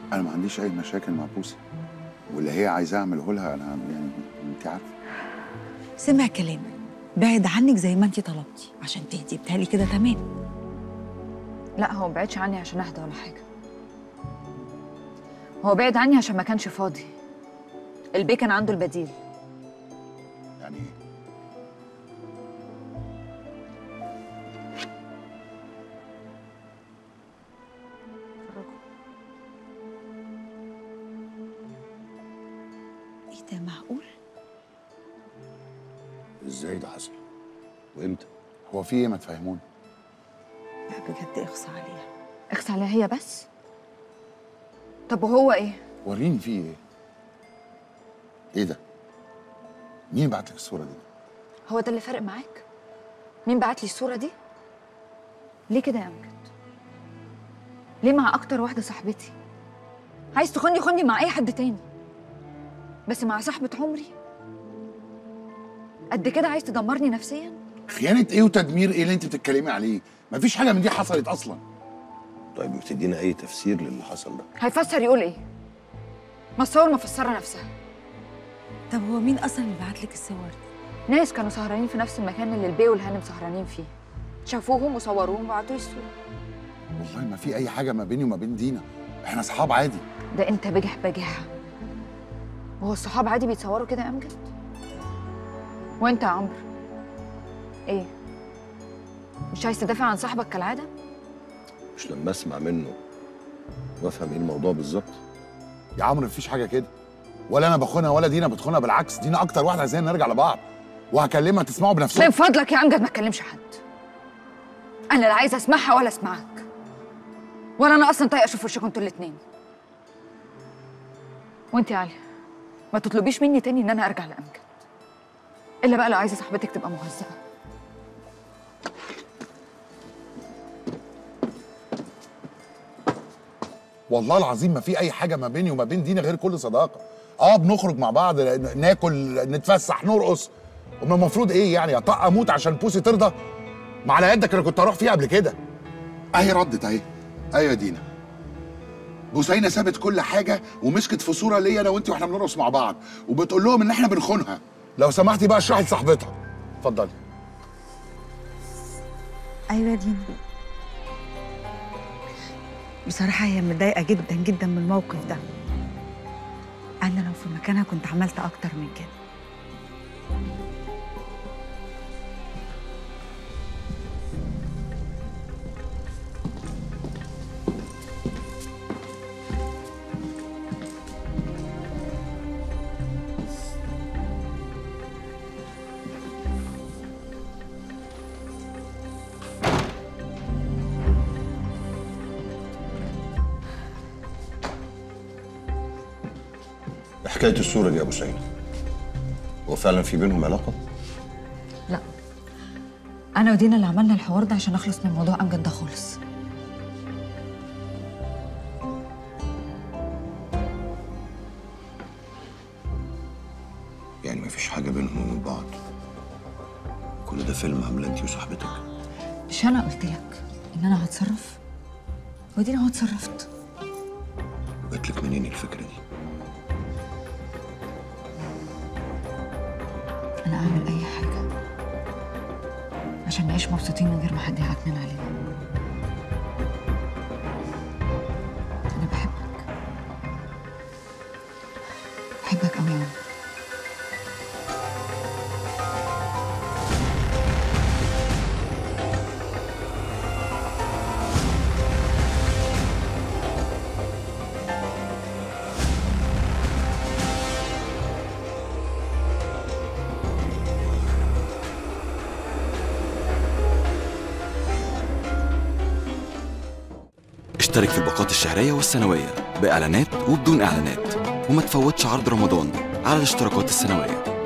انا ما عنديش اي مشاكل مع بوسي واللي هي عايزاه اعمله لها انا يعني انت عارفه سمع كلامك بعد عنك زي ما انت طلبتي عشان تهدي بتهيألي كده تمام لا هو ما بعدش عني عشان اهدى ولا حاجه هو بعد عني عشان ما كانش فاضي البي كان عنده البديل يعني ايه ايه ده معقول ازاي ده حصل وامتى هو في ايه ما تفهموني لا بجد اخصى عليها اخس عليها هي بس طب وهو ايه وريني في ايه ايه ده مين بعت لك الصوره دي هو ده اللي فارق معاك مين بعت لي الصوره دي ليه كده يا امجد ليه مع اكتر واحده صاحبتي عايز تخوني خوني مع اي حد تاني بس مع صاحبه عمري قد كده عايز تدمرني نفسيا خيانه ايه وتدمير ايه اللي انت بتتكلمي عليه مفيش حاجه من دي حصلت اصلا طيب بتدينا اي تفسير للي حصل ده هيفسر يقول ايه ما الصور مفسره نفسها طب هو مين اصلا اللي بعت لك الصور دي ناس كانوا سهرانين في نفس المكان اللي البي والهانم سهرانين فيه شافوهم وصوروهم وبعتوا لي الصوره والله ما في اي حاجه ما بيني وما بين دينا احنا اصحاب عادي ده انت بجح بجاحة وهو الصحاب عادي بيتصوروا كده يا امجد وانت يا عمرو ايه مش عايز تدافع عن صاحبك كالعاده مش لما اسمع منه وافهم ايه الموضوع بالظبط يا عمرو مفيش حاجه كده ولا انا بخونها ولا دينا بتخونها بالعكس دينا اكتر واحده عايزين نرجع لبعض وهكلمها تسمعوا من بنفسكم فضلك يا امجد ما تكلمش حد انا لا عايزه اسمعها ولا اسمعك ولا انا اصلا طايقه اشوف وشكم انتوا الاتنين وانت يا علي ما تطلبيش مني تاني ان انا ارجع لامجد الا بقى لو عايزه صاحبتك تبقى مهذبه والله العظيم ما في اي حاجه ما بيني وما بين دينا غير كل صداقه اه بنخرج مع بعض ن- ناكل نتفسح نرقص وما المفروض ايه يعني اطق اموت عشان بوسي ترضى ما على يدك انا كنت اروح فيها قبل كده اهي ردت اهي ايوه يا دينا بوسينة سابت كل حاجه ومسكت في صوره ليا انا وانت واحنا بنرقص مع بعض وبتقول لهم ان احنا بنخونها لو سمحتي بقى اشرحي لصاحبتها اتفضلي ايوه يا دينا بصراحه هي متضايقه جدا جدا من الموقف ده انا لو في مكانها كنت عملت اكتر من كده إيه حكايه الصوره دي يا ابو سعيد هو فعلا في بينهم علاقه لا انا ودينا اللي عملنا الحوار ده عشان اخلص من موضوع امجد ده خالص يعني مفيش حاجه بينهم وبين بعض كل ده فيلم عامله انت وصاحبتك مش انا قلت لك ان انا هتصرف ودينا هو اتصرفت جات لك منين الفكره دي انا اعمل اي حاجه عشان نعيش مبسوطين من غير ما حد يعكنن علينا انا بحبك بحبك قوي يا عمر اشترك في الباقات الشهرية والسنوية بإعلانات وبدون إعلانات وما تفوتش عرض رمضان على الاشتراكات السنوية